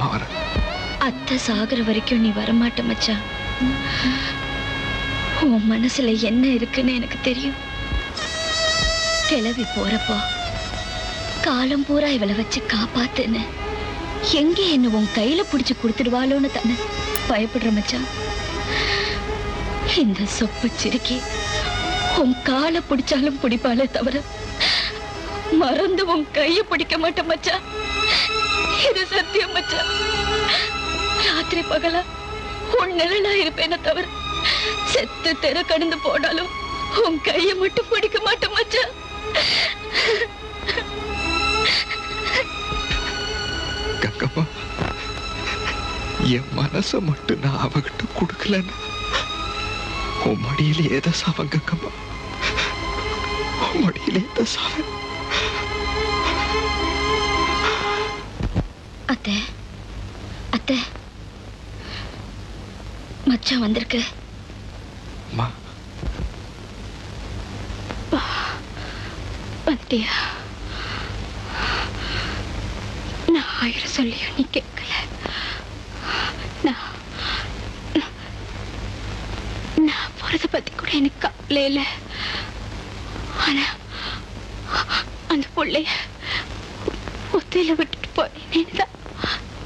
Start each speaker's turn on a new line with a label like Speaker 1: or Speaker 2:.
Speaker 1: அப்புறமா வரேன்
Speaker 2: அத்தை சாகுற வரைக்கும் நீ வரமாட்ட மச்சான் உன் மனசுல என்ன இருக்குன்னு எனக்கு தெரியும் கிளவி போறப்போ காலம் பூரா இவளை வச்சு காப்பாத்துன்னு எங்க என்ன உன் கையில புடிச்சு கொடுத்துடுவாளோன்னு தானே பயப்படுற மச்சான் இந்த சொப்பு சிரிக்கி உன் காலை பிடிச்சாலும் பிடிப்பாளே தவிர மறந்து உன் கைய பிடிக்க மாட்டேன் மச்சான் இது சத்தியம் மச்சான் ராத்திரி பகலா உன் நிழலா இருப்பேனே தவிர செத்து தெர கடந்து போனாலும் உன் கைய மட்டும் பிடிக்க மாட்டேன் மச்சான்
Speaker 1: கங்கம்மா என் மனசை மட்டும் நான் அவகிட்ட கொடுக்கலன்னு உன் மடியில ஏத சாவன் கங்கம்மா உன் மடியில ஏத சாவன்
Speaker 2: அத்தை அத்தை மச்சான் வந்திருக்கு
Speaker 1: அம்மா
Speaker 2: வந்துட்டியா நான் ஆயிரம் சொல்லியும் நீ கேட்கல நான் நான் போறத பத்தி கூட எனக்கு கவலை இல்லை ஆனா அந்த பிள்ளைய ஒத்தையில விட்டுட்டு போறேன்னு தான்